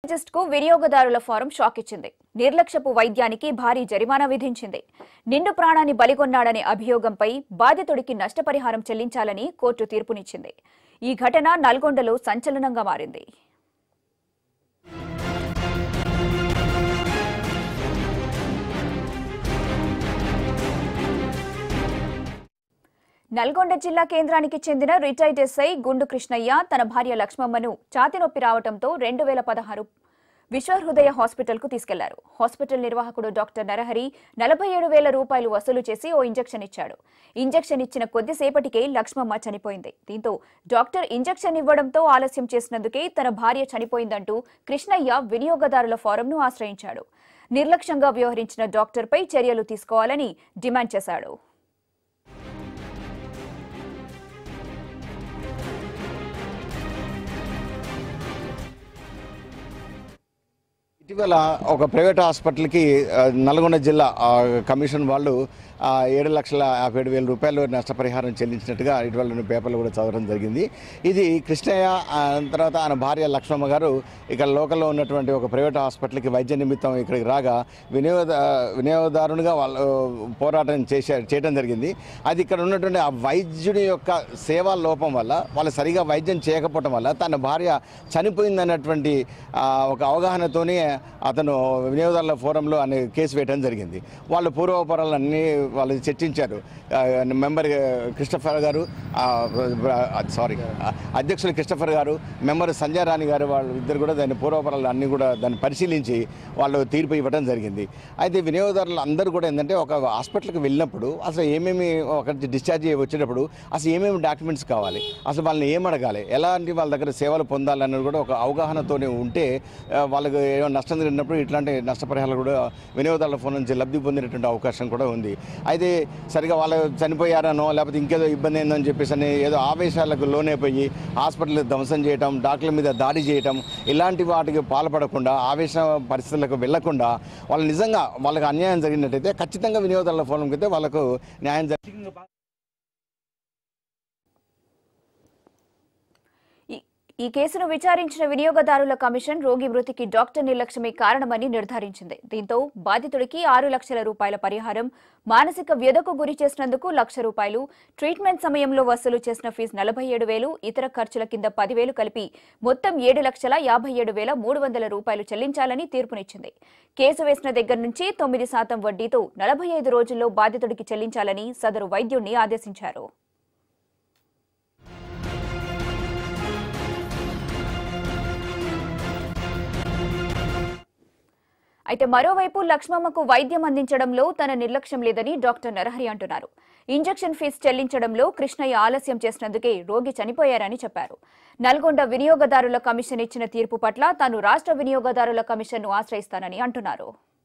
కు వినియోగదారుల form shock ఇచ్చింది నిర్లక్ష్యపు వైద్యానికి భారీ జరిమానా విధించింది నిండు ప్రాణాన్ని బలిగొన్నాడనే అభియోగంపై బాధితుడికి నష్టపరిహారం చెల్లించాలని కోర్టు తీర్పునిచ్చింది ఈ ఘటన నల్గొండలో సంచలనంగా మారింది నల్గొండ జిల్లా కేంద్రానికి చెందిన రిటైర్డ్ ఎస్ఐ గుండు కృష్ణయ్య తన భార్య లక్ష్మమ్మను ఛాతి నొప్పి రావడంతో రెండు వేల పదహారు విశ్వహృదయ హాస్పిటల్కు తీసుకెళ్లారు హాస్పిటల్ నిర్వాహకుడు డాక్టర్ నరహరి నలభై ఏడు వేల రూపాయలు వసూలు చేసి ఓ ఇంజెక్షన్ ఇచ్చాడు ఇంజెక్షన్ ఇచ్చిన కొద్దిసేపటికే లక్ష్మమ్మ చనిపోయింది దీంతో డాక్టర్ ఇంజెక్షన్ ఇవ్వడంతో ఆలస్యం చేసినందుకే తన భార్య చనిపోయిందంటూ కృష్ణయ్య వినియోగదారుల ఫోరంను ఆశ్రయించాడు నిర్లక్ష్యంగా వ్యవహరించిన డాక్టర్పై చర్యలు తీసుకోవాలని డిమాండ్ చేశాడు ఇటీవల ఒక ప్రైవేట్ హాస్పిటల్కి ఆ, నల్గొండ జిల్లా ఆ, కమిషన్ వాళ్ళు ఆ, ఏడు లక్షల యాభై ఏడు వేల రూపాయలు నష్టపరిహారం చెల్లించినట్టుగా ఇటీవల పేపర్లు కూడా చదవడం జరిగింది ఇది కృష్ణయ్య ఆ, తర్వాత ఆయన భార్య లక్ష్మమ్మ గారు ఇక్కడ లోకల్లో ఉన్నటువంటి ఒక ప్రైవేట్ హాస్పిటల్కి వైద్య నిమిత్తం ఇక్కడికి రాగా వినియోగ వినియోగదారునిగా వాళ్ళు పోరాటం చేసే చేయడం జరిగింది అది ఇక్కడ ఉన్నటువంటి ఆ వైద్యుడి యొక్క సేవా లోపం వల్ల వాళ్ళు సరిగా వైద్యం చేయకపోవటం వల్ల తన భార్య చనిపోయిందన్నటువంటి ఆ, ఒక అవగాహనతోనే అతను వినియోగదారుల ఫోరంలో అనే కేసు వేయడం జరిగింది వాళ్ళు పూర్వపరాలన్నీ వాళ్ళు చర్చించారు ఆ, మెంబర్ క్రిస్టఫర్ గారు ఆ, ఆ, సారీ ఆ, అధ్యక్షులు క్రిస్టఫర్ గారు మెంబర్ సంజయ్ రాణి గారు వాళ్ళు ఇద్దరు కూడా దాని పూర్వపరాలు అన్నీ కూడా దాన్ని పరిశీలించి వాళ్ళు తీర్పు ఇవ్వడం జరిగింది అయితే వినియోగదారులు అందరూ కూడా ఏంటంటే ఒక హాస్పిటల్కి వెళ్ళినప్పుడు అసలు ఏమేమి ఒక డిశ్చార్జ్ అయ్యి వచ్చేటప్పుడు అసలు ఏమేమి డాక్యుమెంట్స్ కావాలి అసలు వాళ్ళని ఏం అడగాలి ఎలాంటి వాళ్ళ దగ్గర సేవలు పొందాలన్నది కూడా ఒక అవగాహనతోనే ఉంటే ఆ, వాళ్ళకి ఏమైనా నష్టం జరిగినప్పుడు ఇట్లాంటి నష్టపరిహారాలు కూడా వినియోగదారుల ఫోన్ నుంచి లబ్ధి పొందినటువంటి అవకాశం కూడా ఉంది అయితే సరిగా వాళ్ళు చనిపోయారనో లేకపోతే ఇంకేదో ఇబ్బంది అయిందని చెప్పేసి అని ఏదో ఆవేశాలకు లోనైపోయి హాస్పిటల్ ధ్వంసం చేయటం డాక్టర్ల మీద దాడి చేయటం ఇలాంటి వాటికి పాల్పడకుండా ఆవేశ పరిస్థితులకు వెళ్లకుండా వాళ్ళు నిజంగా వాళ్ళకి అన్యాయం జరిగినట్టయితే ఖచ్చితంగా వినియోగదారుల ఫోరంకి అయితే వాళ్ళకు న్యాయం జరిగి ఈ- ఈ కేసును విచారించిన వినియోగదారుల కమిషన్ రోగి మృతికి డాక్టర్ నిర్లక్ష్యమే కారణమని నిర్ధారించింది దీంతో బాధితుడికి ఆరు లక్షల రూపాయల పరిహారం మానసిక వ్యధకు గురి చేసినందుకు లక్ష రూపాయలు ట్రీట్మెంట్ సమయంలో వసూలు చేసిన ఫీజు నలభై ఏడు వేలు ఇతర ఖర్చుల కింద పదివేలు కలిపి మొత్తం ఏడు లక్షల యాభై ఏడు వేల మూడు వందల రూపాయలు చెల్లించాలని తీర్పునిచ్చింది కేసు వేసిన దగ్గర నుంచి తొమ్మిది శాతం వడ్డీతో నలభై ఐదు రోజుల్లో బాధితుడికి చెల్లించాలని సదరు వైద్యుణ్ణి ఆదేశించారు అయితే మరోవైపు లక్ష్మమ్మకు వైద్యం అందించడంలో తన నిర్లక్ష్యం లేదని డాక్టర్ నరహరి అంటున్నారు ఇంజెక్షన్ ఫీజు చెల్లించడంలో కృష్ణయ్య ఆలస్యం చేసినందుకే రోగి చనిపోయారని చెప్పారు నల్గొండ వినియోగదారుల కమిషన్ ఇచ్చిన తీర్పు పట్ల తాను రాష్ట్ర వినియోగదారుల కమిషన్ను ఆశ్రయిస్తానని అంటున్నారు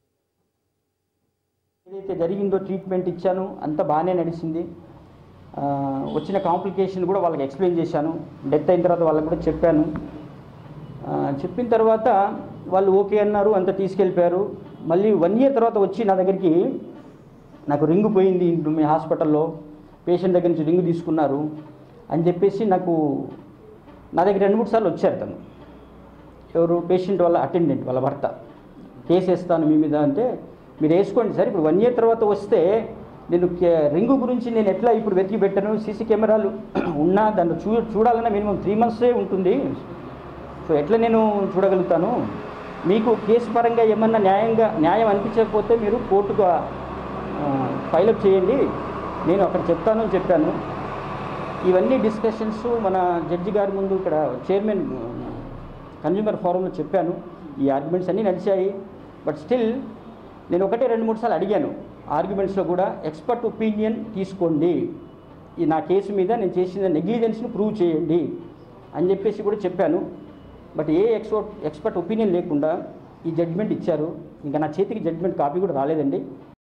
ఏదైతే జరిగిందో ట్రీట్మెంట్ ఇచ్చాను అంత బాగానే నడిచింది ఆ, వచ్చిన కాంప్లికేషన్ కూడా వాళ్ళకి ఎక్స్ప్లెయిన్ చేశాను డెత్ అయిన తర్వాత వాళ్ళకి కూడా చెప్పాను ఆ, చెప్పిన తర్వాత వాళ్ళు ఓకే అన్నారు అంత తీసుకెళ్ళిపోయారు మళ్ళీ వన్ ఇయర్ తర్వాత వచ్చి నా దగ్గరికి నాకు రింగు పోయింది ఇంట్లో మీ హాస్పిటల్లో పేషెంట్ దగ్గర నుంచి రింగు తీసుకున్నారు అని చెప్పేసి నాకు నా దగ్గర రెండు మూడు సార్లు వచ్చారు తను ఎవరు పేషెంట్ వాళ్ళ అటెండెంట్ వాళ్ళ భర్త కేసు వేస్తాను మీ మీద అంటే మీరు వేసుకోండి సార్ ఇప్పుడు వన్ ఇయర్ తర్వాత వస్తే నేను కే- రింగు గురించి నేను ఎట్లా ఇప్పుడు వెతికి పెట్టాను సీసీ కెమెరాలు ఉన్నా దాన్ని చూ చూడాలన్నా మినిమం త్రీ మంత్సే ఉంటుంది సో ఎట్లా నేను చూడగలుగుతాను మీకు కేసు పరంగా ఏమన్నా న్యాయంగా న్యాయం అనిపించకపోతే మీరు కోర్టుగా ఫైలప్ చేయండి నేను అక్కడ చెప్తాను అని చెప్పాను ఇవన్నీ డిస్కషన్స్ మన జడ్జి గారి ముందు ఇక్కడ చైర్మన్ కన్జ్యూమర్ ఫోరంలో చెప్పాను ఈ ఆర్గ్యుమెంట్స్ అన్నీ నడిచాయి బట్ స్టిల్ నేను ఒకటే రెండు మూడు సార్లు అడిగాను ఆర్గ్యుమెంట్స్లో కూడా ఎక్స్పర్ట్ ఒపీనియన్ తీసుకోండి ఈ నా కేసు మీద నేను చేసిన నెగ్లిజెన్స్ని ప్రూవ్ చేయండి అని చెప్పేసి కూడా చెప్పాను but a expert expert opinion లేకుండా ఈ జడ్జ్మెంట్ ఇచ్చారు ఇంకా నా చేతికి జడ్జ్మెంట్ కాపీ కూడా రాలేదండి